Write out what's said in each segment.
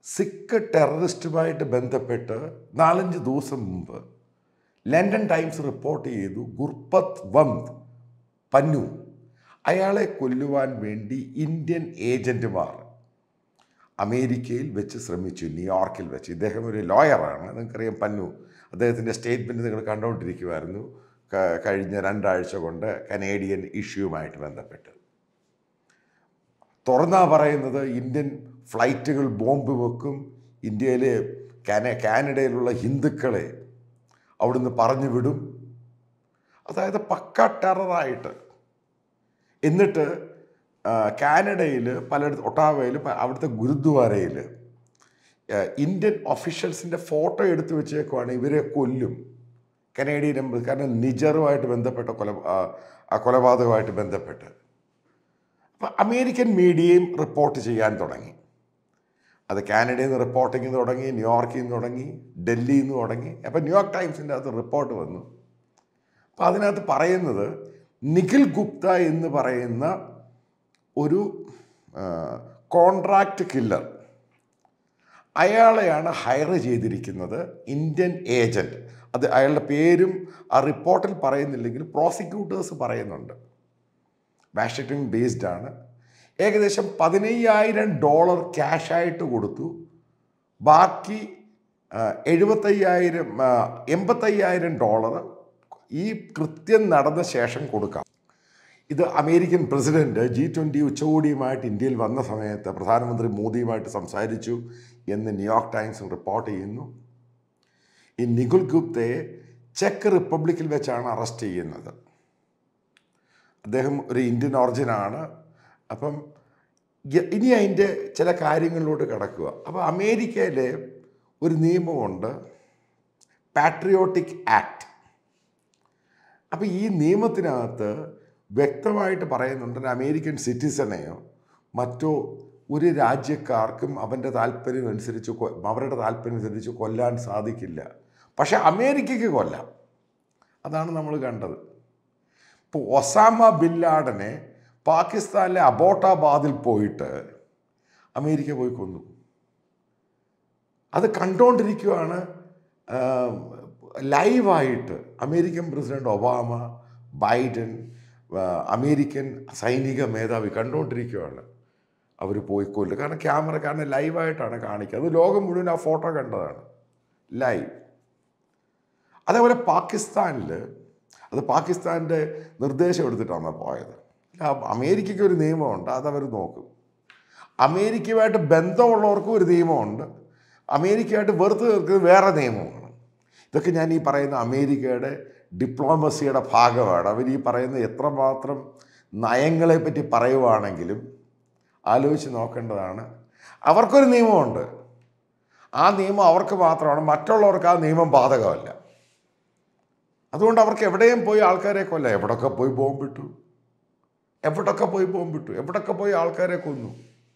സിഖ് ടെററിസ്റ്റുമായിട്ട് ബന്ധപ്പെട്ട് നാലഞ്ച് ദിവസം മുമ്പ് ലണ്ടൻ ടൈംസ് റിപ്പോർട്ട് ചെയ്തു ഗുർപത് വന്ത് പന്നു അയാളെ കൊല്ലുവാൻ വേണ്ടി ഇന്ത്യൻ ഏജന്റുമാർ അമേരിക്കയിൽ വെച്ച് ശ്രമിച്ചു ന്യൂയോർക്കിൽ വെച്ച് ഇദ്ദേഹം ഒരു ലോയറാണ് നിങ്ങൾക്കറിയാം പന്നു അദ്ദേഹത്തിൻ്റെ സ്റ്റേറ്റ്മെൻറ്റ് നിങ്ങൾ കണ്ടുകൊണ്ടിരിക്കുമായിരുന്നു ക- കഴിഞ്ഞ രണ്ടാഴ്ച കൊണ്ട് കനേഡിയൻ ഇഷ്യൂവുമായിട്ട് ബന്ധപ്പെട്ട് തുറന്നാ പറയുന്നത് ഇന്ത്യൻ ഫ്ലൈറ്റുകൾ ബോംബ് വെക്കും ഇന്ത്യയിലെ കാന കാനഡയിലുള്ള ഹിന്ദുക്കളെ അവിടുന്ന് പറഞ്ഞു വിടും അതായത് പക്ക ടെററായിട്ട് എന്നിട്ട് ആ, കാനഡയിൽ പലയിടത്ത് ഒട്ടാവയിൽ പ- അവിടുത്തെ ഗുരുദ്വാരയിൽ ഇന്ത്യൻ ഒഫീഷ്യൽസിൻ്റെ ഫോട്ടോ എടുത്തു വെച്ചേക്കുവാണ് ഇവരെ കൊല്ലും കനേഡിയൻ എംബസി കാരണം നിജറുമായിട്ട് ബന്ധപ്പെട്ട കൊല ആ, ആ കൊലപാതകമായിട്ട് ബന്ധപ്പെട്ട് അപ്പോൾ അമേരിക്കൻ മീഡിയയും റിപ്പോർട്ട് ചെയ്യാൻ തുടങ്ങി അത് കാനഡയിൽ നിന്ന് റിപ്പോർട്ടിങ് തുടങ്ങി ന്യൂയോർക്കിൽ നിന്ന് തുടങ്ങി ഡൽഹിയിൽ നിന്ന് തുടങ്ങി അപ്പോൾ ന്യൂയോർക്ക് ടൈംസിൻ്റെ അകത്ത് റിപ്പോർട്ട് വന്നു അപ്പോൾ അതിനകത്ത് പറയുന്നത് നിഖിൽ ഗുപ്ത എന്ന് പറയുന്ന ഒരു കോൺട്രാക്റ്റ് കില്ലർ അയാളെയാണ് ഹയർ ചെയ്തിരിക്കുന്നത് ഇന്ത്യൻ ഏജൻറ്റ് അത് അയാളുടെ പേരും ആ റിപ്പോർട്ടിൽ പറയുന്നില്ലെങ്കിൽ പ്രോസിക്യൂട്ടേഴ്സ് പറയുന്നുണ്ട് വാഷിങ്ടൺ ബേസ്ഡ് ആണ് ഏകദേശം പതിനയ്യായിരം ഡോളർ ക്യാഷായിട്ട് കൊടുത്തു ബാക്കി ആ, എഴുപത്തയ്യായിരം ആ, എൺപത്തയ്യായിരം ഡോളർ ഈ കൃത്യം നടന്ന ശേഷം കൊടുക്കാം ഇത് അമേരിക്കൻ പ്രസിഡന്റ് ജി ട്വൻ്റി ഉച്ചകോടിയുമായിട്ട് ഇന്ത്യയിൽ വന്ന സമയത്ത് പ്രധാനമന്ത്രി മോദിയുമായിട്ട് സംസാരിച്ചു എന്ന് ന്യൂയോർക്ക് ടൈംസ് റിപ്പോർട്ട് ചെയ്യുന്നു ഈ നികുൽ ഗുപ്തയെ ചെക്ക് റിപ്പബ്ലിക്കിൽ വെച്ചാണ് അറസ്റ്റ് ചെയ്യുന്നത് അദ്ദേഹം ഒരു ഇന്ത്യൻ ഒറിജിനാണ് അപ്പം ഇ- ഇനി അതിൻ്റെ ചില കാര്യങ്ങളിലോട്ട് കിടക്കുക അപ്പോൾ അമേരിക്കയിലെ ഒരു നിയമമുണ്ട് പാട്രിയോട്ടിക് ആക്ട് അപ്പോൾ ഈ നിയമത്തിനകത്ത് വ്യക്തമായിട്ട് പറയുന്നുണ്ട് ഒരു അമേരിക്കൻ സിറ്റിസനെയോ മറ്റോ ഒരു രാജ്യക്കാർക്കും അവൻ്റെ താല്പര്യം അനുസരിച്ച് കൊ- അവരുടെ താല്പര്യം അനുസരിച്ച് കൊല്ലാൻ സാധിക്കില്ല പക്ഷെ അമേരിക്കയ്ക്ക് കൊല്ലാം അതാണ് നമ്മൾ കണ്ടത് ഇപ്പോൾ ഒസാമ ബിൻ ലാഡനെ പാകിസ്ഥാനിലെ അബോട്ടാബാദിൽ പോയിട്ട് അമേരിക്ക പോയി കൊന്നു അത് കണ്ടുകൊണ്ടിരിക്കുകയാണ് ആ, ലൈവായിട്ട് അമേരിക്കൻ പ്രസിഡന്റ് ഒബാമ ബൈഡൻ ആ, അമേരിക്കൻ സൈനിക മേധാവി കണ്ടുകൊണ്ടിരിക്കുകയാണ് അവർ പോയി കൊല്ലും കാരണം ക്യാമറ കാരണം ലൈവായിട്ടാണ് കാണിക്കുക അത് ലോകം മുഴുവൻ ആ ഫോട്ടോ കണ്ടതാണ് ലൈവ് അതേപോലെ പാകിസ്ഥാനിൽ അത് പാകിസ്ഥാൻ്റെ നിർദ്ദേശം എടുത്തിട്ടാണ് പോയത് ആ അമേരിക്കയ്ക്ക് ഒരു നിയമമുണ്ട് അതവർ നോക്കും അമേരിക്കയുമായിട്ട് ബന്ധമുള്ളവർക്കും ഒരു നിയമമുണ്ട് അമേരിക്കയായിട്ട് വെറുത്ത് തീർക്കുന്നത് വേറെ നിയമമാണ് ഇതൊക്കെ ഞാൻ ഈ പറയുന്ന അമേരിക്കയുടെ ഡിപ്ലോമസിയുടെ ഭാഗമാണ് അവർ ഈ പറയുന്ന എത്രമാത്രം നയങ്ങളെ പറ്റി പറയുവാണെങ്കിലും ആലോചിച്ച് നോക്കേണ്ടതാണ് അവർക്കൊരു നിയമമുണ്ട് ആ നിയമം അവർക്ക് മാത്രമാണ് മറ്റുള്ളവർക്ക് ആ നിയമം ബാധകമല്ല അതുകൊണ്ട് അവർക്ക് എവിടെയും പോയി ആൾക്കാരെ കൊല്ല എവിടൊക്കെ പോയി ബോംബിട്ടു എവിടൊക്കെ പോയി ബോംബിട്ടു എവിടൊക്കെ പോയി ആൾക്കാരെ കൊന്നു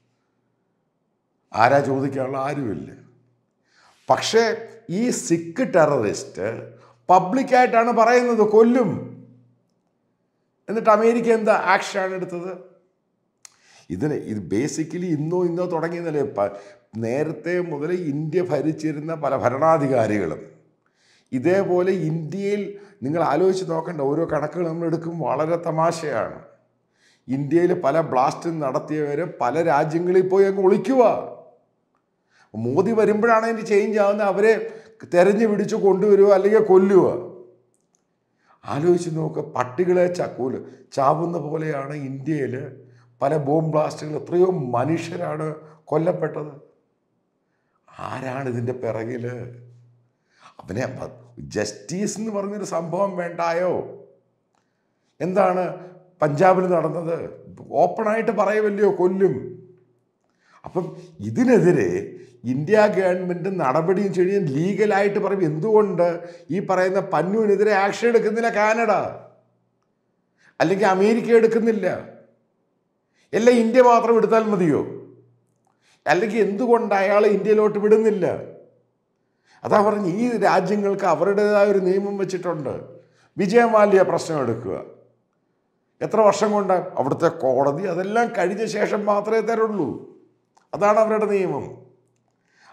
ആരാ ചോദിക്കാനുള്ള ആരുമില്ല പക്ഷേ ഈ സിഖ് ടെററിസ്റ്റ് പബ്ലിക്കായിട്ടാണ് പറയുന്നത് കൊല്ലും എന്നിട്ട് അമേരിക്ക എന്താ ആക്ഷനാണ് എടുത്തത് ഇതിന് ഇത് ബേസിക്കലി ഇന്നോ ഇന്നോ തുടങ്ങിയെന്നല്ലേ പ- നേരത്തെ മുതൽ ഇന്ത്യ ഭരിച്ചിരുന്ന പല ഭരണാധികാരികളും ഇതേപോലെ ഇന്ത്യയിൽ നിങ്ങൾ ആലോചിച്ച് നോക്കേണ്ട ഓരോ കണക്കുകൾ നമ്മൾ എടുക്കും വളരെ തമാശയാണ് ഇന്ത്യയിൽ പല ബ്ലാസ്റ്റും നടത്തിയവർ പല രാജ്യങ്ങളിൽ പോയി അങ്ങ് ഒളിക്കുക മോദി വരുമ്പോഴാണ് അതിന് ചേഞ്ച് ആവുന്നത് അവരെ തെരഞ്ഞു പിടിച്ച് കൊണ്ടുവരിക അല്ലെങ്കിൽ കൊല്ലുക ആലോചിച്ച് നോക്കുക പട്ടികളെ ചക്കൂല് ചാവുന്ന പോലെയാണ് ഇന്ത്യയിൽ പല ബോംബ് ബ്ലാസ്റ്റുകൾ എത്രയോ മനുഷ്യരാണ് കൊല്ലപ്പെട്ടത് ആരാണ് ഇതിൻ്റെ പിറകിൽ അവനെ ജസ്റ്റിസ് എന്ന് പറഞ്ഞൊരു സംഭവം വേണ്ടായോ എന്താണ് പഞ്ചാബിൽ നടന്നത് ഓപ്പണായിട്ട് പറയുമല്ലയോ കൊല്ലും അപ്പം ഇതിനെതിരെ ഇന്ത്യ ഗവൺമെൻറ് നടപടിയും ചെയ്യാൻ ലീഗലായിട്ട് പറയും എന്തുകൊണ്ട് ഈ പറയുന്ന പന്നുവിനെതിരെ ആക്ഷൻ എടുക്കുന്നില്ല കാനഡ അല്ലെങ്കിൽ അമേരിക്ക എടുക്കുന്നില്ല എല്ലാം ഇന്ത്യ മാത്രം എടുത്താൽ മതിയോ അല്ലെങ്കിൽ എന്തുകൊണ്ട് അയാളെ ഇന്ത്യയിലോട്ട് വിടുന്നില്ല അതാ പറഞ്ഞ് ഈ രാജ്യങ്ങൾക്ക് അവരുടേതായ ഒരു നിയമം വെച്ചിട്ടുണ്ട് വിജയമാല്യ പ്രശ്നം എടുക്കുക എത്ര വർഷം കൊണ്ട് അവിടുത്തെ കോടതി അതെല്ലാം കഴിഞ്ഞ ശേഷം മാത്രമേ തരുള്ളൂ അതാണ് അവരുടെ നിയമം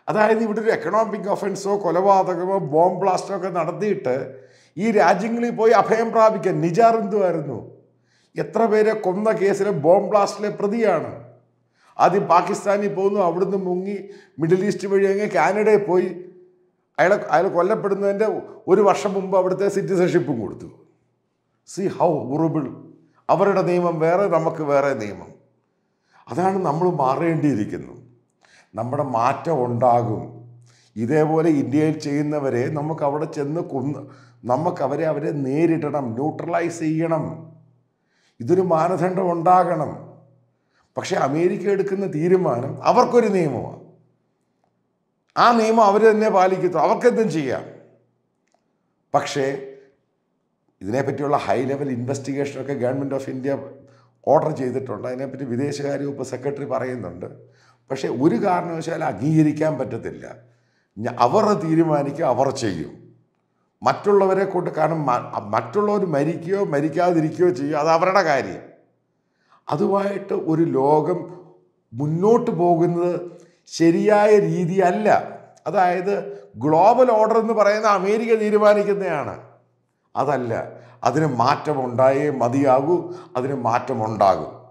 അതായത് ഇവിടെ ഒരു എക്കണോമിക് ഒഫൻസോ കൊലപാതകമോ ബോംബ് ബ്ലാസ്റ്റോ ഒക്കെ നടത്തിയിട്ട് ഈ രാജ്യങ്ങളിൽ പോയി അഭയം പ്രാപിക്കാൻ നിജാർ എന്തുമായിരുന്നു എത്ര പേരെ കൊന്ന കേസിലെ ബോംബ് ബ്ലാസ്റ്റിലെ പ്രതിയാണ് ആദ്യം പാകിസ്ഥാനിൽ പോകുന്നു അവിടുന്ന് മുങ്ങി മിഡിൽ ഈസ്റ്റ് വഴി അങ്ങ് കാനഡയിൽ പോയി അയാളെ അയാൾ കൊല്ലപ്പെടുന്നതിൻ്റെ ഒരു വർഷം മുമ്പ് അവിടുത്തെ സിറ്റിസൺഷിപ്പും കൊടുത്തു സി ഹൗ ഹൊറിബിൾ അവരുടെ നിയമം വേറെ നമുക്ക് വേറെ നിയമം അതാണ് നമ്മൾ മാറേണ്ടിയിരിക്കുന്നു നമ്മുടെ മാറ്റം ഉണ്ടാകും ഇതേപോലെ ഇന്ത്യയിൽ ചെയ്യുന്നവരെ നമുക്ക് അവിടെ ചെന്ന് കൊന്ന് നമുക്ക് അവരെ അവരെ നേരിടണം ന്യൂട്രലൈസ് ചെയ്യണം ഇതൊരു മാനദണ്ഡം ഉണ്ടാകണം പക്ഷേ അമേരിക്ക എടുക്കുന്ന തീരുമാനം അവർക്കൊരു നിയമമാണ് ആ നിയമം അവർ തന്നെ പാലിക്കുന്നു അവർക്കെന്തും ചെയ്യാം പക്ഷേ ഇതിനെപ്പറ്റിയുള്ള ഹൈ ലെവൽ ഇൻവെസ്റ്റിഗേഷനൊക്കെ ഗവൺമെൻറ് ഓഫ് ഇന്ത്യ ഓർഡർ ചെയ്തിട്ടുണ്ട് അതിനെപ്പറ്റി വിദേശകാര്യ ഉപ സെക്രട്ടറി പറയുന്നുണ്ട് പക്ഷേ ഒരു കാരണവശാലും അംഗീകരിക്കാൻ പറ്റത്തില്ല ഞ- അവർ തീരുമാനിക്കുക അവർ ചെയ്യും മറ്റുള്ളവരെ കൊണ്ട് കാരണം മ- മറ്റുള്ളവർ മരിക്കുകയോ മരിക്കാതിരിക്കുകയോ ചെയ്യുക അത് അവരുടെ കാര്യം അതുമായിട്ട് ഒരു ലോകം മുന്നോട്ട് പോകുന്നത് ശരിയായ രീതിയല്ല അതായത് ഗ്ലോബൽ ഓർഡർ എന്ന് പറയുന്ന അമേരിക്ക തീരുമാനിക്കുന്നതാണ് അതല്ല അതിന് മാറ്റമുണ്ടായേ മതിയാകൂ അതിന് മാറ്റമുണ്ടാകും